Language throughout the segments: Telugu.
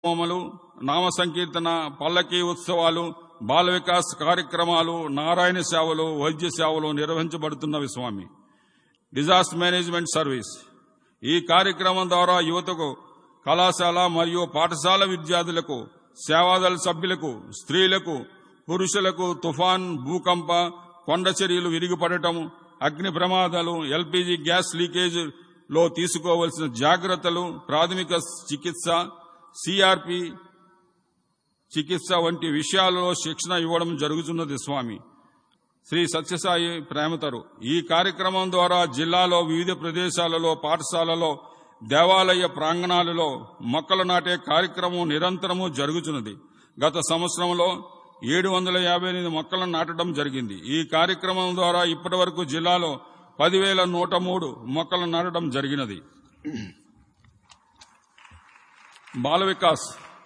హోమములు నామ సంకీర్తన పల్లకీ ఉత్సవాలు బాల వికాస్ కార్యక్రమాలు నారాయణ సేవలు వైద్య సేవలు నిర్వహించబడుతున్నవి స్వామి డిజాస్టర్ మేనేజ్మెంట్ సర్వీస్ ఈ కార్యక్రమం ద్వారా యువతకు కళాశాల మరియు పాఠశాల విద్యార్థులకు సేవాదళ సభ్యులకు స్త్రీలకు పురుషులకు తుఫాన్ భూకంప కొండ చర్యలు విరిగిపడటం అగ్ని ప్రమాదాలు ఎల్పీజీ గ్యాస్ లీకేజ్ లో తీసుకోవలసిన జాగ్రత్తలు ప్రాథమిక చికిత్స సిఆర్పి చికిత్స వంటి విషయాలలో శిక్షణ ఇవ్వడం జరుగుతున్నది స్వామి శ్రీ సత్యసాయి ప్రేమతరు ఈ కార్యక్రమం ద్వారా జిల్లాలో వివిధ ప్రదేశాలలో పాఠశాలలో దేవాలయ ప్రాంగణాలలో మొక్కలు నాటే కార్యక్రమం నిరంతరము జరుగుతున్నది గత సంవత్సరంలో ఏడు వందల యాభై ఎనిమిది మొక్కలను నాటడం జరిగింది ఈ కార్యక్రమం ద్వారా ఇప్పటి వరకు జిల్లాలో పదివేల నూట మూడు మొక్కలు నాటడం జరిగినది బాల వికాస్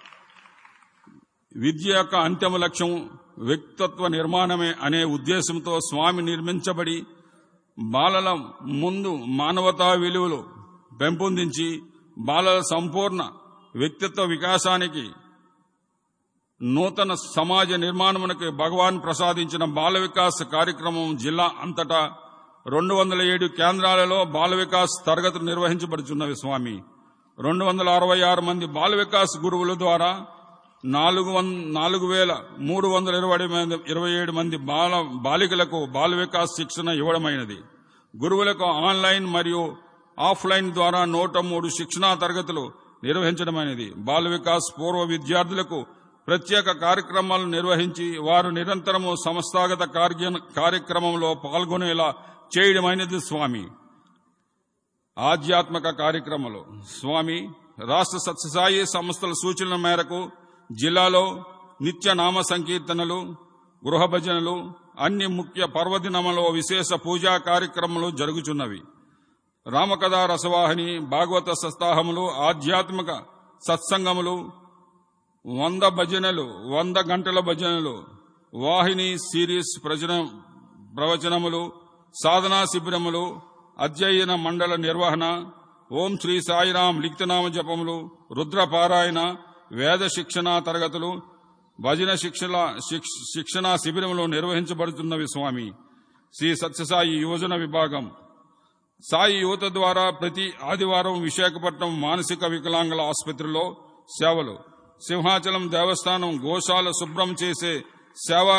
విద్య యొక్క అంతిమ లక్ష్యం వ్యక్తిత్వ నిర్మాణమే అనే ఉద్దేశంతో స్వామి నిర్మించబడి బాలల ముందు మానవతా విలువలు పెంపొందించి బాలల సంపూర్ణ వ్యక్తిత్వ వికాసానికి నూతన సమాజ నిర్మాణమునకు భగవాన్ ప్రసాదించిన బాల వికాస్ కార్యక్రమం జిల్లా అంతటా రెండు వందల ఏడు కేంద్రాలలో బాల వికాస్ తరగతులు నిర్వహించబడుచున్నవి స్వామి రెండు వందల అరవై ఆరు మంది బాల వికాస్ గురువుల ద్వారా నాలుగు వన్ నాలుగు వేల మూడు వందల ఇరవై మంది ఇరవై ఏడు మంది బాల బాలికలకు బాల వికాస్ శిక్షణ ఇవ్వడమైనది గురువులకు ఆన్లైన్ మరియు ఆఫ్లైన్ ద్వారా నూట మూడు శిక్షణా తరగతులు నిర్వహించడమైనది బాల వికాస్ పూర్వ విద్యార్థులకు ప్రత్యేక కార్యక్రమాలు నిర్వహించి వారు నిరంతరము సంస్థాగత కార్య కార్యక్రమంలో పాల్గొనేలా చేయడమైనది స్వామి ఆధ్యాత్మిక కార్యక్రమాలు స్వామి రాష్ట్ర సత్యసాయి సంస్థల సూచనల మేరకు జిల్లాలో నిత్య నామ సంకీర్తనలు గృహ భజనలు అన్ని ముఖ్య పర్వదినములో విశేష పూజా కార్యక్రమాలు జరుగుచున్నవి రామకథా రసవాహిని భాగవత సప్తాహములు ఆధ్యాత్మిక సత్సంగములు వంద భజనలు వంద గంటల భజనలు వాహిని సిరీస్ ప్రజన ప్రవచనములు సాధనా శిబిరములు అధ్యయన మండల నిర్వహణ ఓం శ్రీ సాయిరాం లిఖితనామ జపములు రుద్రపారాయణ వేద శిక్షణ తరగతులు భజన శిక్షణ శిక్ష- శిక్షణా శిబిరములు నిర్వహించబడుతున్నవి స్వామి శ్రీ సత్యసాయి యువజన విభాగం సాయి యువత ద్వారా ప్రతి ఆదివారం విశాఖపట్నం మానసిక వికలాంగుల ఆసుపత్రిలో సేవలు సింహాచలం దేవస్థానం గోశాల శుభ్రం చేసే సేవా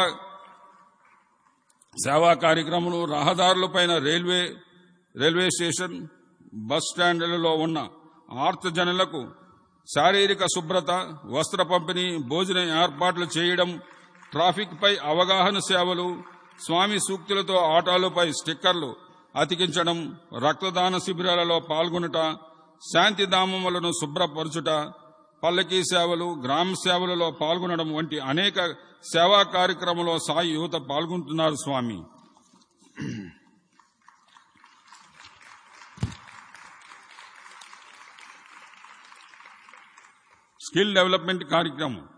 సేవా కార్యక్రమాలు రహదారులపైన రైల్వే రైల్వే స్టేషన్ బస్ స్టాండ్లలో ఉన్న ఆర్తజనులకు శారీరక శుభ్రత వస్త్ర పంపిణీ భోజన ఏర్పాట్లు చేయడం ట్రాఫిక్ పై అవగాహన సేవలు స్వామి సూక్తులతో ఆటోలపై స్టిక్కర్లు అతికించడం రక్తదాన శిబిరాలలో పాల్గొనుట శాంతిధామములను శుభ్రపరచుట పల్లకీ సేవలు గ్రామ సేవలలో పాల్గొనడం వంటి అనేక సేవా కార్యక్రమంలో సాయి యువత పాల్గొంటున్నారు స్వామి స్కిల్ డెవలప్మెంట్ కార్యక్రమం